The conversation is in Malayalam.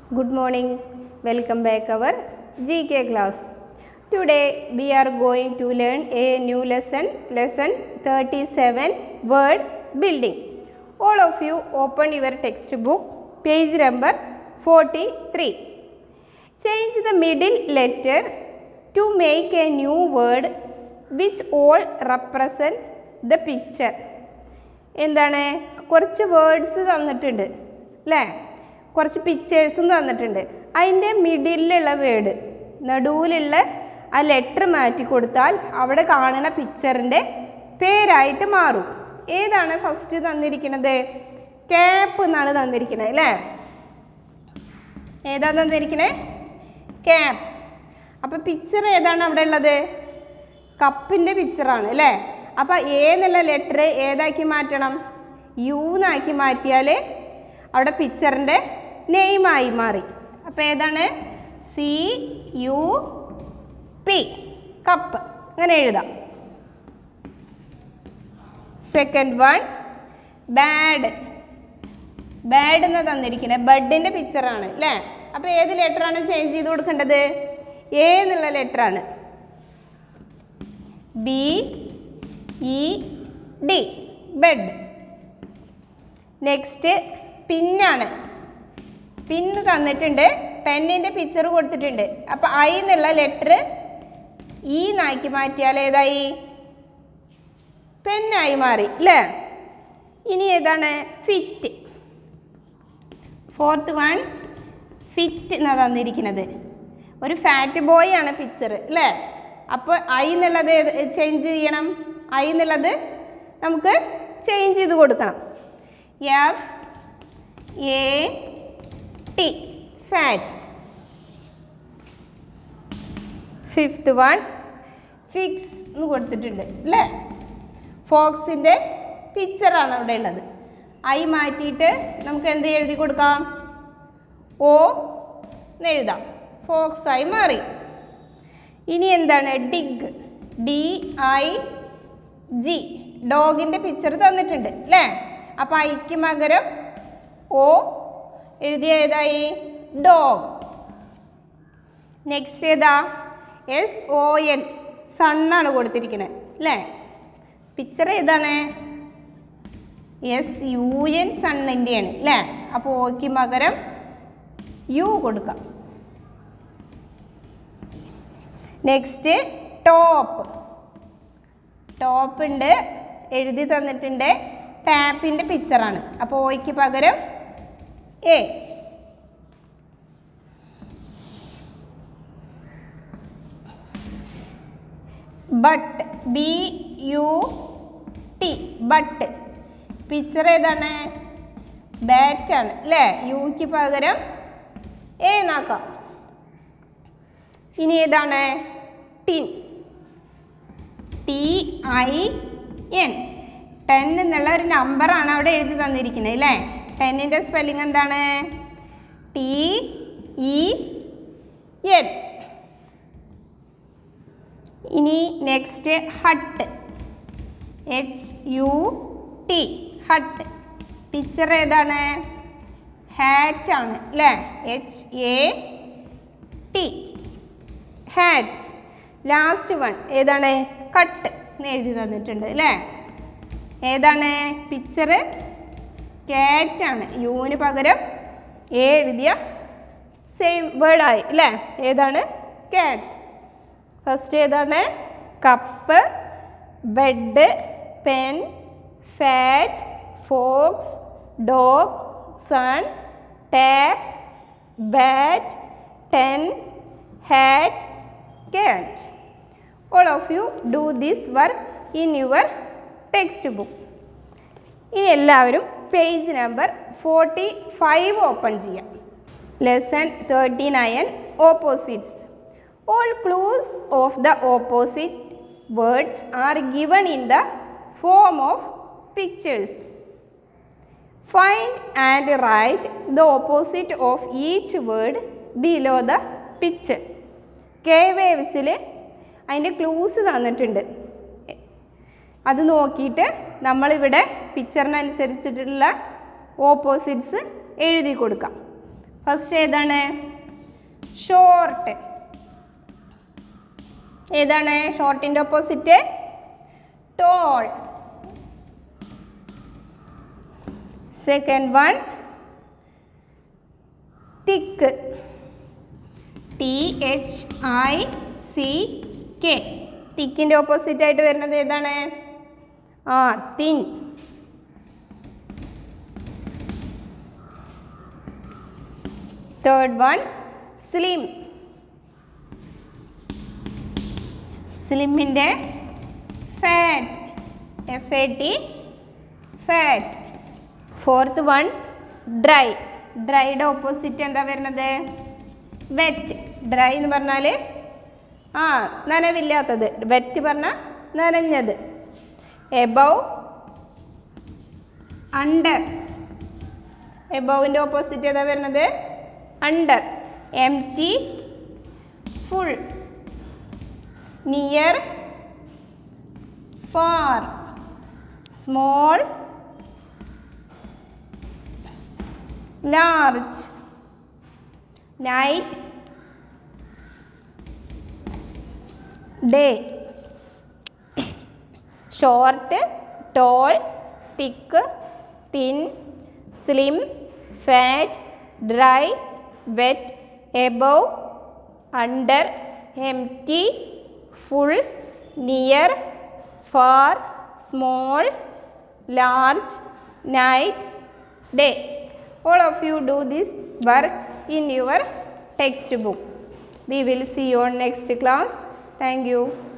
Good morning. Welcome back our GK class. Today we are going to learn a new lesson, lesson 37 word building. All of you open your textbook, page number 43. Change the middle letter to make a new word which all represent the picture. എന്താണ് കുറച്ച് വേർഡ്സ് തന്നിട്ടുണ്ട് അല്ലേ കുറച്ച് പിക്ചേഴ്സും തന്നിട്ടുണ്ട് അതിൻ്റെ മിഡിലുള്ള വേർഡ് നടുവിലുള്ള ആ ലെറ്റർ മാറ്റി കൊടുത്താൽ അവിടെ കാണുന്ന പിക്ചറിൻ്റെ പേരായിട്ട് മാറും ഏതാണ് ഫസ്റ്റ് തന്നിരിക്കുന്നത് ക്യാപ്പ് എന്നാണ് തന്നിരിക്കുന്നത് അല്ലേ ഏതാ തന്നിരിക്കണേ ക്യാപ്പ് അപ്പോൾ പിക്ചർ ഏതാണ് അവിടെ ഉള്ളത് കപ്പിൻ്റെ പിക്ചറാണ് അല്ലേ അപ്പോൾ എ എന്നുള്ള ലെറ്റർ ഏതാക്കി മാറ്റണം യു എന്നാക്കി മാറ്റിയാൽ അവിടെ പിക്ചറിൻ്റെ നെയിമായി മാറി അപ്പോൾ ഏതാണ് സി യു പി കപ്പ് അങ്ങനെ എഴുതാം സെക്കൻഡ് വൺ ബാഡ് ബാഡ് എന്ന് തന്നിരിക്കുന്നത് ബഡിൻ്റെ പിക്ചറാണ് അല്ലേ അപ്പോൾ ഏത് ലെറ്ററാണ് ചേഞ്ച് ചെയ്ത് കൊടുക്കേണ്ടത് എ എന്നുള്ള ലെറ്ററാണ് B E D bed next പിന്നാണ് പിന്ന് തന്നിട്ടുണ്ട് പെന്നിൻ്റെ പിക്ചർ കൊടുത്തിട്ടുണ്ട് അപ്പോൾ ഐ എന്നുള്ള ലെറ്റർ ഇ നാക്കി മാറ്റിയാൽ ഏതായി പെന്നായി മാറി അല്ലേ ഇനി ഏതാണ് ഫിറ്റ് ഫോർത്ത് വൺ ഫിറ്റ് എന്നാണ് തന്നിരിക്കുന്നത് ഒരു ഫാറ്റ് ബോയ് ആണ് പിക്ചർ അല്ലേ അപ്പോൾ ഐ എന്നുള്ളത് ചേഞ്ച് ചെയ്യണം ഐ എന്നുള്ളത് നമുക്ക് ചേഞ്ച് ചെയ്ത് കൊടുക്കണം F A T fat fifth one fix എന്ന് കൊടുത്തിട്ടുണ്ട് അല്ലേ ഫോക്സിൻ്റെ പിക്ചറാണ് അവിടെ ഉള്ളത് ഐ മാറ്റിയിട്ട് നമുക്ക് എന്ത് എഴുതി കൊടുക്കാം ഓ എന്ന് എഴുതാം ഫോക്സ് ആയി മാറി ഇനി എന്താണ് ഡിഗ് ഡി ഐ ജി ഡോഗിൻ്റെ പിക്ചർ തന്നിട്ടുണ്ട് അല്ലേ അപ്പോൾ ഐക്ക് പകരം ഓ എഴുതിയ ഏതായി ഡോഗ് നെക്സ്റ്റ് ഏതാ എസ് ഒ എൻ സണ്ണാണ് കൊടുത്തിരിക്കുന്നത് അല്ലേ പിക്ചർ ഏതാണ് എസ് യു എൻ സണ്ണിൻ്റെയാണ് അല്ലേ അപ്പോൾ ഓക്ക് പകരം യു കൊടുക്കാം നെക്സ്റ്റ് ടോപ്പ് ടോപ്പ് ഉണ്ട് എഴുതി തന്നിട്ടുണ്ട് ടാപ്പിൻ്റെ പിക്ചറാണ് അപ്പോൾ ഓയ്ക്ക് പകരം A but B U T but picture ഏതാണ് ബാറ്റാണ് അല്ലേ യുക്ക് പകരം എ എന്നാക്കാം ഇനി ഏതാണ് tin T I N ten എന്നുള്ള ഒരു നമ്പറാണ് അവിടെ എഴുതി തന്നിരിക്കുന്നത് അല്ലേ ടെന്നിൻ്റെ സ്പെല്ലിംഗ് എന്താണ് ടി ഇ എൻ ഇനി next hut H U T hut picture ഏതാണ് ഹാറ്റ് ആണ് അല്ലേ H A T hat last one ഏതാണ് കട്ട് എന്ന് എഴുതി തന്നിട്ടുണ്ട് അല്ലേ ഏതാണ് പിക്ചർ ക്യാറ്റാണ് യുവിന് പകരം എ എഴുതിയ സെയിം വേർഡായി അല്ലേ ഏതാണ് ക്യാറ്റ് ഫസ്റ്റ് ഏതാണ് cup bed pen fat fox dog sun tap bat ten hat cat. All of you do this work in your textbook. ഇനി എല്ലാവരും page number forty five open ചെയ്യാം lesson thirty nine opposites all clues of the opposite words are given in the form of pictures find and write the opposite of each word below the picture കെ വേവ്സിൽ അതിൻ്റെ ക്ലൂസ് തന്നിട്ടുണ്ട് അത് നോക്കിയിട്ട് നമ്മളിവിടെ പിക്ചറിനനുസരിച്ചിട്ടുള്ള ഓപ്പോസിറ്റ്സ് എഴുതി കൊടുക്കാം ഫസ്റ്റ് ഏതാണ് ഷോർട്ട് ഏതാണ് ഷോർട്ടിൻ്റെ opposite tall second one thick T H I C K തിക്കിൻ്റെ ഓപ്പോസിറ്റ് ആയിട്ട് വരുന്നത് ഏതാണ് ആ തിൻ തേർഡ് വൺ സ്ലിം സ്ലിമ്മിൻ്റെ fat F A T fat fourth one dry ഡ്രൈയുടെ ഓപ്പോസിറ്റ് എന്താ വരുന്നത് വെറ്റ് ഡ്രൈ എന്ന് പറഞ്ഞാൽ ആ നനവില്ലാത്തത് വെറ്റ് പറഞ്ഞാൽ നനഞ്ഞത് എബവ് അണ്ടർ എബവിൻ്റെ ഓപ്പോസിറ്റ് ഏതാ വരുന്നത് under M T full near far small large night day short tall thick thin slim fat dry wet above under M T full near far small large night day all of you do this work in your textbook we will see you on next class thank you